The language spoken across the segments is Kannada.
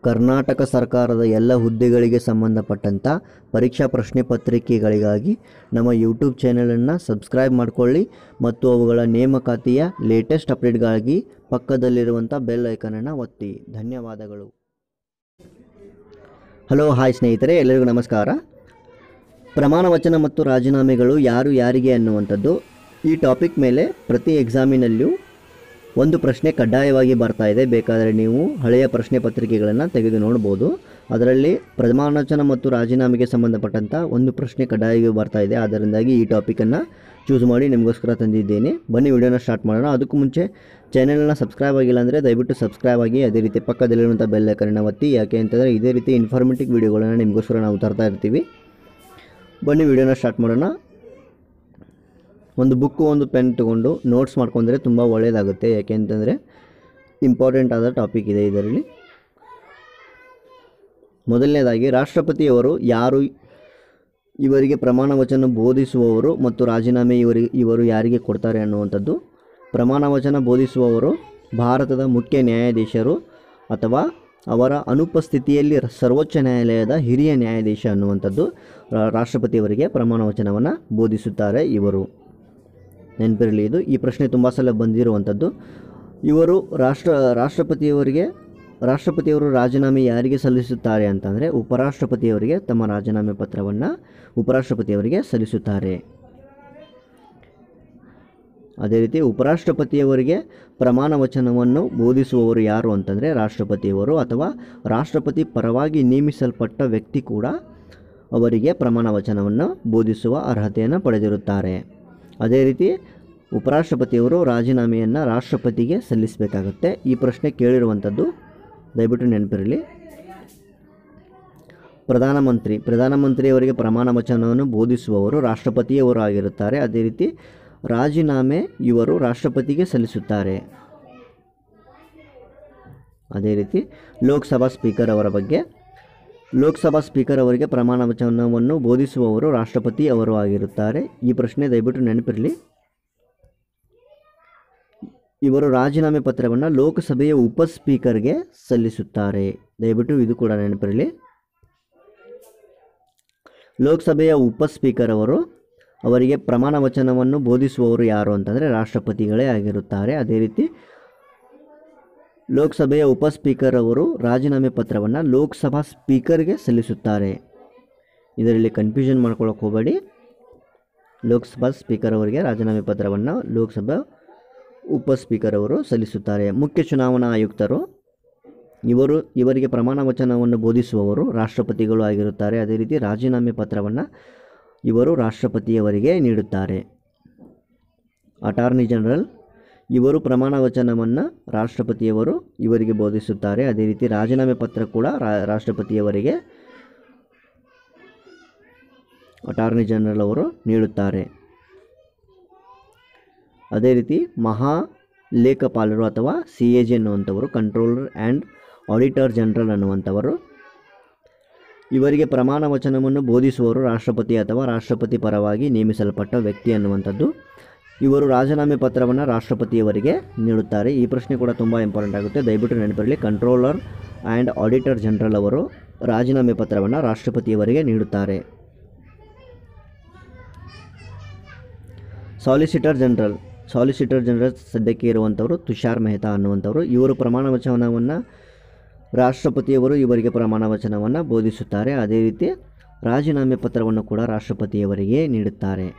ಕರ್ನಾಟಕ ಸರ್ಕಾರದ ಎಲ್ಲ ಹುದ್ದೆಗಳಿಗೆ ಸಂಬಂಧಪಟ್ಟಂಥ ಪರೀಕ್ಷಾ ಪ್ರಶ್ನೆ ಪತ್ರಿಕೆಗಳಿಗಾಗಿ ನಮ್ಮ ಯೂಟ್ಯೂಬ್ ಚಾನಲನ್ನು ಸಬ್ಸ್ಕ್ರೈಬ್ ಮಾಡಿಕೊಳ್ಳಿ ಮತ್ತು ಅವುಗಳ ನೇಮಕಾತಿಯ ಲೇಟೆಸ್ಟ್ ಅಪ್ಡೇಟ್ಗಾಗಿ ಪಕ್ಕದಲ್ಲಿರುವಂಥ ಬೆಲ್ ಐಕನನ್ನು ಒತ್ತಿ ಧನ್ಯವಾದಗಳು ಹಲೋ ಹಾಯ್ ಸ್ನೇಹಿತರೆ ಎಲ್ಲರಿಗೂ ನಮಸ್ಕಾರ ಪ್ರಮಾಣ ವಚನ ಮತ್ತು ರಾಜೀನಾಮೆಗಳು ಯಾರು ಯಾರಿಗೆ ಅನ್ನುವಂಥದ್ದು ಈ ಟಾಪಿಕ್ ಮೇಲೆ ಪ್ರತಿ ಎಕ್ಸಾಮಿನಲ್ಲೂ ಒಂದು ಪ್ರಶ್ನೆ ಕಡ್ಡಾಯವಾಗಿ ಬರ್ತಾ ಇದೆ ಬೇಕಾದರೆ ನೀವು ಹಳೆಯ ಪ್ರಶ್ನೆ ಪತ್ರಿಕೆಗಳನ್ನು ತೆಗೆದು ನೋಡ್ಬೋದು ಅದರಲ್ಲಿ ಪ್ರಮಾಣ ವಚನ ಮತ್ತು ರಾಜೀನಾಮೆಗೆ ಸಂಬಂಧಪಟ್ಟಂಥ ಒಂದು ಪ್ರಶ್ನೆ ಕಡ್ಡಾಯವಾಗಿ ಬರ್ತಾ ಇದೆ ಅದರಿಂದಾಗಿ ಈ ಟಾಪಿಕನ್ನು ಚೂಸ್ ಮಾಡಿ ನಿಮಗೋಸ್ಕರ ತಂದಿದ್ದೇನೆ ಬನ್ನಿ ವಿಡಿಯೋನ ಸ್ಟಾರ್ಟ್ ಮಾಡೋಣ ಅದಕ್ಕೂ ಮುಂಚೆ ಚಾನೆಲ್ನ ಸಬ್ಸ್ಕ್ರೈಬ್ ಆಗಿಲ್ಲ ಅಂದರೆ ದಯವಿಟ್ಟು ಸಬ್ಸ್ಕ್ರೈಬ್ ಆಗಿ ಅದೇ ರೀತಿ ಪಕ್ಕದಲ್ಲಿರುವಂಥ ಬೆಲ್ ಐಕನ್ನ ಒತ್ತಿ ಯಾಕೆ ಅಂತಂದರೆ ಇದೇ ರೀತಿ ಇನ್ಫಾರ್ಮೇಟಿವ್ ವಿಡಿಯೋಗಳನ್ನು ನಿಮಗೋಸ್ಕರ ನಾವು ತರ್ತಾ ಇರ್ತೀವಿ ಬನ್ನಿ ವಿಡಿಯೋನ ಸ್ಟಾರ್ಟ್ ಮಾಡೋಣ ಒಂದು ಬುಕ್ಕು ಒಂದು ಪೆನ್ ತೊಗೊಂಡು ನೋಟ್ಸ್ ಮಾಡ್ಕೊಂಡ್ರೆ ತುಂಬ ಒಳ್ಳೆಯದಾಗುತ್ತೆ ಯಾಕೆ ಅಂತಂದರೆ ಇಂಪಾರ್ಟೆಂಟ್ ಆದ ಟಾಪಿಕ್ ಇದೆ ಇದರಲ್ಲಿ ಮೊದಲನೇದಾಗಿ ರಾಷ್ಟ್ರಪತಿಯವರು ಯಾರು ಇವರಿಗೆ ಪ್ರಮಾಣ ವಚನ ಬೋಧಿಸುವವರು ಮತ್ತು ರಾಜೀನಾಮೆ ಇವರಿಗೆ ಇವರು ಯಾರಿಗೆ ಕೊಡ್ತಾರೆ ಅನ್ನುವಂಥದ್ದು ಪ್ರಮಾಣ ವಚನ ಬೋಧಿಸುವವರು ಭಾರತದ ಮುಖ್ಯ ನ್ಯಾಯಾಧೀಶರು ಅಥವಾ ಅವರ ಅನುಪಸ್ಥಿತಿಯಲ್ಲಿ ಸರ್ವೋಚ್ಚ ನ್ಯಾಯಾಲಯದ ಹಿರಿಯ ನ್ಯಾಯಾಧೀಶ ಅನ್ನುವಂಥದ್ದು ರಾ- ರಾಷ್ಟ್ರಪತಿಯವರಿಗೆ ಪ್ರಮಾಣ ವಚನವನ್ನು ಬೋಧಿಸುತ್ತಾರೆ ಇವರು ನೆನಪಿರಲಿ ಇದು ಈ ಪ್ರಶ್ನೆ ತುಂಬ ಸಲ ಬಂದಿರುವಂಥದ್ದು ಇವರು ರಾಷ್ಟ್ರ ರಾಷ್ಟ್ರಪತಿಯವರಿಗೆ ರಾಷ್ಟ್ರಪತಿಯವರು ರಾಜೀನಾಮೆ ಯಾರಿಗೆ ಸಲ್ಲಿಸುತ್ತಾರೆ ಅಂತಂದರೆ ಉಪರಾಷ್ಟ್ರಪತಿಯವರಿಗೆ ತಮ್ಮ ರಾಜೀನಾಮೆ ಪತ್ರವನ್ನು ಉಪರಾಷ್ಟ್ರಪತಿಯವರಿಗೆ ಸಲ್ಲಿಸುತ್ತಾರೆ ಅದೇ ರೀತಿ ಉಪರಾಷ್ಟ್ರಪತಿಯವರಿಗೆ ಪ್ರಮಾಣ ವಚನವನ್ನು ಬೋಧಿಸುವವರು ಯಾರು ಅಂತಂದರೆ ರಾಷ್ಟ್ರಪತಿಯವರು ಅಥವಾ ರಾಷ್ಟ್ರಪತಿ ಪರವಾಗಿ ನೇಮಿಸಲ್ಪಟ್ಟ ವ್ಯಕ್ತಿ ಕೂಡ ಅವರಿಗೆ ಪ್ರಮಾಣ ವಚನವನ್ನು ಬೋಧಿಸುವ ಅರ್ಹತೆಯನ್ನು ಪಡೆದಿರುತ್ತಾರೆ ಅದೇ ರೀತಿ ಉಪರಾಷ್ಟ್ರಪತಿಯವರು ರಾಜೀನಾಮೆಯನ್ನು ರಾಷ್ಟ್ರಪತಿಗೆ ಸಲ್ಲಿಸಬೇಕಾಗುತ್ತೆ ಈ ಪ್ರಶ್ನೆ ಕೇಳಿರುವಂಥದ್ದು ದಯವಿಟ್ಟು ನೆನಪಿರಲಿ ಪ್ರಧಾನಮಂತ್ರಿ ಪ್ರಧಾನಮಂತ್ರಿಯವರಿಗೆ ಪ್ರಮಾಣ ವಚನವನ್ನು ಬೋಧಿಸುವವರು ರಾಷ್ಟ್ರಪತಿಯವರು ಆಗಿರುತ್ತಾರೆ ಅದೇ ರೀತಿ ರಾಜೀನಾಮೆ ಇವರು ರಾಷ್ಟ್ರಪತಿಗೆ ಸಲ್ಲಿಸುತ್ತಾರೆ ಅದೇ ರೀತಿ ಲೋಕಸಭಾ ಸ್ಪೀಕರ್ ಅವರ ಬಗ್ಗೆ ಲೋಕಸಭಾ ಸ್ಪೀಕರ್ ಅವರಿಗೆ ಪ್ರಮಾಣ ವಚನವನ್ನು ಬೋಧಿಸುವವರು ರಾಷ್ಟ್ರಪತಿ ಅವರು ಆಗಿರುತ್ತಾರೆ ಈ ಪ್ರಶ್ನೆ ದಯವಿಟ್ಟು ನೆನಪಿರಲಿ ಇವರು ರಾಜೀನಾಮೆ ಪತ್ರವನ್ನು ಲೋಕಸಭೆಯ ಉಪ ಸ್ಪೀಕರ್ಗೆ ಸಲ್ಲಿಸುತ್ತಾರೆ ದಯವಿಟ್ಟು ಇದು ಕೂಡ ನೆನಪಿರಲಿ ಲೋಕಸಭೆಯ ಉಪ ಸ್ಪೀಕರ್ ಅವರು ಅವರಿಗೆ ಪ್ರಮಾಣ ವಚನವನ್ನು ಬೋಧಿಸುವವರು ಯಾರು ಅಂತಂದರೆ ರಾಷ್ಟ್ರಪತಿಗಳೇ ಆಗಿರುತ್ತಾರೆ ಅದೇ ರೀತಿ ಲೋಕಸಭೆಯ ಉಪ ಸ್ಪೀಕರ್ ಅವರು ರಾಜೀನಾಮೆ ಪತ್ರವನ್ನು ಲೋಕಸಭಾ ಸ್ಪೀಕರ್ಗೆ ಸಲ್ಲಿಸುತ್ತಾರೆ ಇದರಲ್ಲಿ ಕನ್ಫ್ಯೂಷನ್ ಮಾಡ್ಕೊಳ್ಳೋಕೆ ಹೋಗಬೇಡಿ ಲೋಕಸಭಾ ಸ್ಪೀಕರ್ ಅವರಿಗೆ ರಾಜೀನಾಮೆ ಪತ್ರವನ್ನು ಲೋಕಸಭಾ ಉಪ ಸ್ಪೀಕರ್ ಅವರು ಸಲ್ಲಿಸುತ್ತಾರೆ ಮುಖ್ಯ ಚುನಾವಣಾ ಆಯುಕ್ತರು ಇವರು ಇವರಿಗೆ ಪ್ರಮಾಣ ವಚನವನ್ನು ಬೋಧಿಸುವವರು ರಾಷ್ಟ್ರಪತಿಗಳು ಆಗಿರುತ್ತಾರೆ ಅದೇ ರೀತಿ ರಾಜೀನಾಮೆ ಪತ್ರವನ್ನು ಇವರು ರಾಷ್ಟ್ರಪತಿಯವರಿಗೆ ನೀಡುತ್ತಾರೆ ಅಟಾರ್ನಿ ಜನರಲ್ ಇವರು ಪ್ರಮಾಣ ವಚನವನ್ನು ರಾಷ್ಟ್ರಪತಿಯವರು ಇವರಿಗೆ ಬೋಧಿಸುತ್ತಾರೆ ಅದೇ ರೀತಿ ರಾಜೀನಾಮೆ ಪತ್ರ ಕೂಡ ರಾ- ರಾಷ್ಟ್ರಪತಿಯವರಿಗೆ ಅಟಾರ್ನಿ ಜನರಲ್ ಅವರು ನೀಡುತ್ತಾರೆ ಅದೇ ರೀತಿ ಮಹಾ ಲೇಖಪಾಲರು ಅಥವಾ ಸಿ ಎ ಜಿ ಅನ್ನುವಂಥವರು ಕಂಟ್ರೋಲರ್ ಆ್ಯಂಡ್ ಆಡಿಟರ್ ಜನರಲ್ ಅನ್ನುವಂಥವರು ಇವರಿಗೆ ಪ್ರಮಾಣ ವಚನವನ್ನು ಬೋಧಿಸುವವರು ರಾಷ್ಟ್ರಪತಿ ಅಥವಾ ರಾಷ್ಟ್ರಪತಿ ಪರವಾಗಿ ನೇಮಿಸಲ್ಪಟ್ಟ ವ್ಯಕ್ತಿ ಅನ್ನುವಂಥದ್ದು ಇವರು ರಾಜೀನಾಮೆ ಪತ್ರವನ್ನು ರಾಷ್ಟ್ರಪತಿಯವರಿಗೆ ನೀಡುತ್ತಾರೆ ಈ ಪ್ರಶ್ನೆ ಕೂಡ ತುಂಬ ಇಂಪಾರ್ಟೆಂಟ್ ಆಗುತ್ತೆ ದಯವಿಟ್ಟು ನೆನಪಿರಲಿ ಕಂಟ್ರೋಲರ್ ಆ್ಯಂಡ್ ಆಡಿಟರ್ ಜನರಲ್ ಅವರು ರಾಜೀನಾಮೆ ಪತ್ರವನ್ನು ರಾಷ್ಟ್ರಪತಿಯವರಿಗೆ ನೀಡುತ್ತಾರೆ ಸಾಲಿಸಿಟರ್ ಜನರಲ್ ಸಾಲಿಸಿಟರ್ ಜನರಲ್ ಸದ್ಯಕ್ಕೆ ಇರುವಂಥವರು ತುಷಾರ್ ಮೆಹ್ತಾ ಅನ್ನುವಂಥವರು ಇವರು ಪ್ರಮಾಣ ವಚನವನ್ನು ರಾಷ್ಟ್ರಪತಿಯವರು ಇವರಿಗೆ ಪ್ರಮಾಣ ವಚನವನ್ನು ಬೋಧಿಸುತ್ತಾರೆ ಅದೇ ರೀತಿ ರಾಜೀನಾಮೆ ಪತ್ರವನ್ನು ಕೂಡ ರಾಷ್ಟ್ರಪತಿಯವರಿಗೆ ನೀಡುತ್ತಾರೆ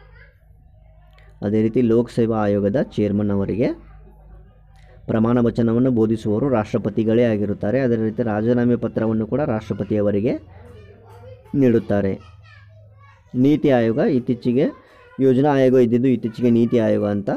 ಅದೇ ರೀತಿ ಲೋಕಸೇವಾ ಆಯೋಗದ ಚೇರ್ಮನ್ ಅವರಿಗೆ ಪ್ರಮಾಣ ವಚನವನ್ನು ಬೋಧಿಸುವವರು ರಾಷ್ಟ್ರಪತಿಗಳೇ ಆಗಿರುತ್ತಾರೆ ಅದೇ ರೀತಿ ರಾಜೀನಾಮೆ ಪತ್ರವನ್ನು ಕೂಡ ರಾಷ್ಟ್ರಪತಿಯವರಿಗೆ ನೀಡುತ್ತಾರೆ ನೀತಿ ಆಯೋಗ ಇತ್ತೀಚೆಗೆ ಯೋಜನಾ ಆಯೋಗ ಇದ್ದಿದ್ದು ಇತ್ತೀಚೆಗೆ ನೀತಿ ಆಯೋಗ ಅಂತ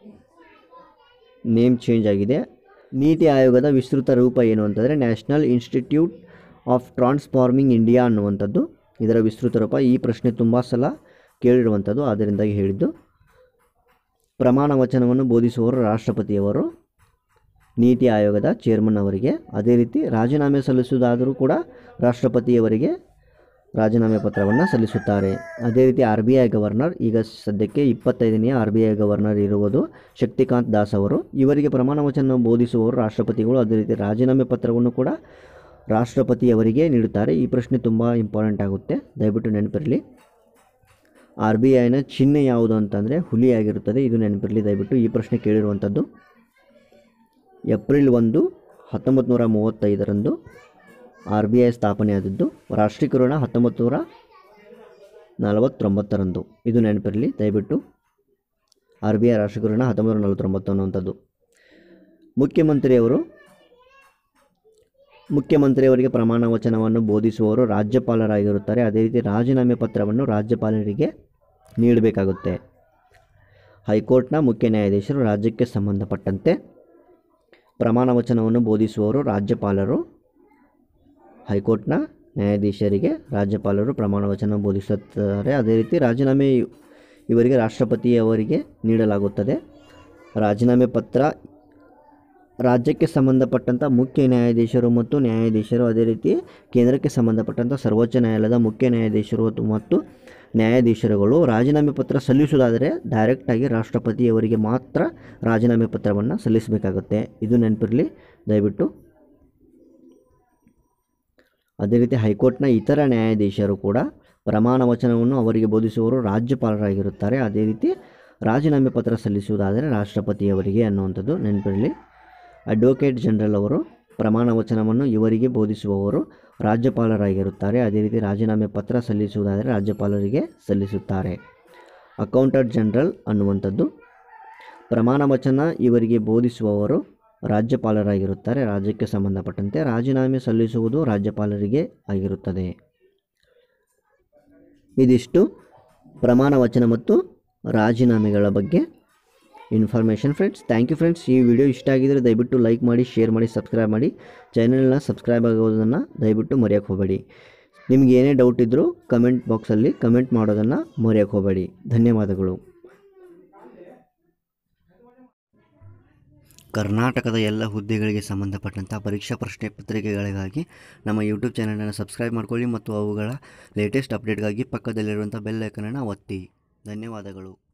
ನೇಮ್ ಚೇಂಜ್ ಆಗಿದೆ ನೀತಿ ಆಯೋಗದ ವಿಸ್ತೃತ ರೂಪ ಏನು ಅಂತಂದರೆ national institute of transforming India ಅನ್ನುವಂಥದ್ದು ಇದರ ವಿಸ್ತೃತ ರೂಪ ಈ ಪ್ರಶ್ನೆ ತುಂಬ ಸಲ ಕೇಳಿರುವಂಥದ್ದು ಆದ್ದರಿಂದಾಗಿ ಹೇಳಿದ್ದು ಪ್ರಮಾಣ ವಚನವನ್ನು ಬೋಧಿಸುವವರು ರಾಷ್ಟ್ರಪತಿಯವರು ನೀತಿ ಆಯೋಗದ ಚೇರ್ಮನ್ ಅವರಿಗೆ ಅದೇ ರೀತಿ ರಾಜೀನಾಮೆ ಸಲ್ಲಿಸುವುದಾದರೂ ಕೂಡ ರಾಷ್ಟ್ರಪತಿಯವರಿಗೆ ರಾಜೀನಾಮೆ ಪತ್ರವನ್ನು ಸಲ್ಲಿಸುತ್ತಾರೆ ಅದೇ ರೀತಿ ಆರ್ ಬಿ ಐ ಗವರ್ನರ್ ಈಗ ಸದ್ಯಕ್ಕೆ ಇಪ್ಪತ್ತೈದನೆಯ ಆರ್ ಬಿ ಐ ಗವರ್ನರ್ ಇರುವುದು ಶಕ್ತಿಕಾಂತ್ ದಾಸ್ ಅವರು ಇವರಿಗೆ ಪ್ರಮಾಣ ವಚನ ಬೋಧಿಸುವವರು ರಾಷ್ಟ್ರಪತಿಗಳು ಅದೇ ರೀತಿ ರಾಜೀನಾಮೆ ಪತ್ರವನ್ನು ಕೂಡ ರಾಷ್ಟ್ರಪತಿಯವರಿಗೆ ನೀಡುತ್ತಾರೆ ಈ ಪ್ರಶ್ನೆ ತುಂಬ ಇಂಪಾರ್ಟೆಂಟ್ ಆಗುತ್ತೆ ದಯವಿಟ್ಟು ನೆನಪಿರಲಿ ಆರ್ ಬಿ ಐನ ಚಿಹ್ನೆ ಯಾವುದು ಅಂತಂದರೆ ಹುಲಿಯಾಗಿರುತ್ತದೆ ಇದು ನೆನಪಿರಲಿ ದಯವಿಟ್ಟು ಈ ಪ್ರಶ್ನೆ ಕೇಳಿರುವಂಥದ್ದು ಏಪ್ರಿಲ್ ಒಂದು ಹತ್ತೊಂಬತ್ತು ನೂರ ಮೂವತ್ತೈದರಂದು ಆರ್ ಬಿ ಐ ಸ್ಥಾಪನೆಯಾದದ್ದು ರಾಷ್ಟ್ರೀಕರಣ ಹತ್ತೊಂಬತ್ತು ನೂರ ನಲವತ್ತೊಂಬತ್ತರಂದು ಇದು ನೆನಪಿರಲಿ ದಯವಿಟ್ಟು ಆರ್ ಬಿ ಐ ರಾಷ್ಟ್ರೀಕರಣ ಹತ್ತೊಂಬತ್ತು ನೂರ ನಲವತ್ತೊಂಬತ್ತು ಅನ್ನುವಂಥದ್ದು ಮುಖ್ಯಮಂತ್ರಿಯವರು ಮುಖ್ಯಮಂತ್ರಿಯವರಿಗೆ ಪ್ರಮಾಣ ವಚನವನ್ನು ಬೋಧಿಸುವವರು ರಾಜ್ಯಪಾಲರಾಗಿರುತ್ತಾರೆ ಅದೇ ರೀತಿ ರಾಜೀನಾಮೆ ಪತ್ರವನ್ನು ರಾಜ್ಯಪಾಲರಿಗೆ ನೀಡಬೇಕಾಗುತ್ತೆ ಹೈಕೋರ್ಟ್ನ ಮುಖ್ಯ ನ್ಯಾಯಾಧೀಶರು ರಾಜ್ಯಕ್ಕೆ ಸಂಬಂಧಪಟ್ಟಂತೆ ಪ್ರಮಾಣ ವಚನವನ್ನು ಬೋಧಿಸುವವರು ರಾಜ್ಯಪಾಲರು ಹೈಕೋರ್ಟ್ನ ನ್ಯಾಯಾಧೀಶರಿಗೆ ರಾಜ್ಯಪಾಲರು ಪ್ರಮಾಣ ವಚನ ಬೋಧಿಸುತ್ತಾರೆ ಅದೇ ರೀತಿ ರಾಜೀನಾಮೆ ಇವ್- ಇವರಿಗೆ ರಾಷ್ಟ್ರಪತಿಯವರಿಗೆ ನೀಡಲಾಗುತ್ತದೆ ರಾಜೀನಾಮೆ ಪತ್ರ ರಾಜ್ಯಕ್ಕೆ ಸಂಬಂಧಪಟ್ಟಂಥ ಮುಖ್ಯ ನ್ಯಾಯಾಧೀಶರು ಮತ್ತು ನ್ಯಾಯಾಧೀಶರು ಅದೇ ರೀತಿ ಕೇಂದ್ರಕ್ಕೆ ಸಂಬಂಧಪಟ್ಟಂಥ ಸರ್ವೋಚ್ಚ ನ್ಯಾಯಾಲಯದ ಮುಖ್ಯ ನ್ಯಾಯಾಧೀಶರು ಮತ್ತು- ಮತ್ತು ನ್ಯಾಯಾಧೀಶರುಗಳು ರಾಜೀನಾಮೆ ಪತ್ರ ಸಲ್ಲಿಸುವುದಾದರೆ ಡೈರೆಕ್ಟಾಗಿ ರಾಷ್ಟ್ರಪತಿಯವರಿಗೆ ಮಾತ್ರ ರಾಜೀನಾಮೆ ಪತ್ರವನ್ನು ಸಲ್ಲಿಸಬೇಕಾಗುತ್ತೆ ಇದು ನೆನಪಿರಲಿ ದಯವಿಟ್ಟು ಅದೇ ರೀತಿ ಹೈಕೋರ್ಟ್ನ ಇತರ ನ್ಯಾಯಾಧೀಶರು ಕೂಡ ಪ್ರಮಾಣ ವಚನವನ್ನು ಅವರಿಗೆ ಬೋಧಿಸುವವರು ರಾಜ್ಯಪಾಲರಾಗಿರುತ್ತಾರೆ ಅದೇ ರೀತಿ ರಾಜೀನಾಮೆ ಪತ್ರ ಸಲ್ಲಿಸುವುದಾದರೆ ರಾಷ್ಟ್ರಪತಿಯವರಿಗೆ ಅನ್ನುವಂಥದ್ದು ನೆನಪಿರಲಿ ಅಡ್ವೊಕೇಟ್ ಜನರಲ್ ಅವರು ಪ್ರಮಾಣ ವಚನವನ್ನು ಇವರಿಗೆ ಬೋಧಿಸುವವರು ರಾಜ್ಯಪಾಲರಾಗಿರುತ್ತಾರೆ ಅದೇ ರೀತಿ ರಾಜೀನಾಮೆ ಪತ್ರ ಸಲ್ಲಿಸುವುದಾದರೆ ರಾಜ್ಯಪಾಲರಿಗೆ ಸಲ್ಲಿಸುತ್ತಾರೆ ಅಕೌಂಟೆಂಟ್ ಜನರಲ್ ಅನ್ನುವಂಥದ್ದು ಪ್ರಮಾಣ ವಚನ ಇವರಿಗೆ ಬೋಧಿಸುವವರು ರಾಜ್ಯಪಾಲರಾಗಿರುತ್ತಾರೆ ರಾಜ್ಯಕ್ಕೆ ಸಂಬಂಧಪಟ್ಟಂತೆ ರಾಜೀನಾಮೆ ಸಲ್ಲಿಸುವುದು ರಾಜ್ಯಪಾಲರಿಗೆ ಆಗಿರುತ್ತದೆ ಇದಿಷ್ಟು ಪ್ರಮಾಣ ವಚನ ಮತ್ತು ರಾಜೀನಾಮೆಗಳ ಬಗ್ಗೆ information friends thank you friends ಈ ವಿಡಿಯೋ ಇಷ್ಟ ಆಗಿದರೆ ದಯವಿಟ್ಟು ಲೈಕ್ ಮಾಡಿ ಶೇರ್ ಮಾಡಿ ಸಬ್ಸ್ಕ್ರೈಬ್ ಮಾಡಿ ಚಾನಲ್ನ ಸಬ್ಸ್ಕ್ರೈಬ್ ಆಗೋದನ್ನು ದಯವಿಟ್ಟು ಮರೆಯೋಕ್ಕೆ ಹೋಗಬೇಡಿ ನಿಮ್ಗೆ ಏನೇ ಡೌಟ್ ಇದ್ದರೂ ಕಮೆಂಟ್ ಬಾಕ್ಸಲ್ಲಿ ಕಮೆಂಟ್ ಮಾಡೋದನ್ನು ಮರೆಯೋಕ್ಕೆ ಹೋಗಬೇಡಿ ಧನ್ಯವಾದಗಳು ಕರ್ನಾಟಕದ ಎಲ್ಲ ಹುದ್ದೆಗಳಿಗೆ ಸಂಬಂಧಪಟ್ಟಂಥ ಪರೀಕ್ಷಾ ಪ್ರಶ್ನೆ ಪತ್ರಿಕೆಗಳಿಗಾಗಿ ನಮ್ಮ ಯೂಟ್ಯೂಬ್ ಚಾನಲನ್ನು ಸಬ್ಸ್ಕ್ರೈಬ್ ಮಾಡ್ಕೊಳ್ಳಿ ಮತ್ತು ಅವುಗಳ ಲೇಟೆಸ್ಟ್ ಅಪ್ಡೇಟ್ಗಾಗಿ ಪಕ್ಕದಲ್ಲಿರುವಂಥ ಬೆಲ್ ಐಕನನ್ನು ಒತ್ತಿ ಧನ್ಯವಾದಗಳು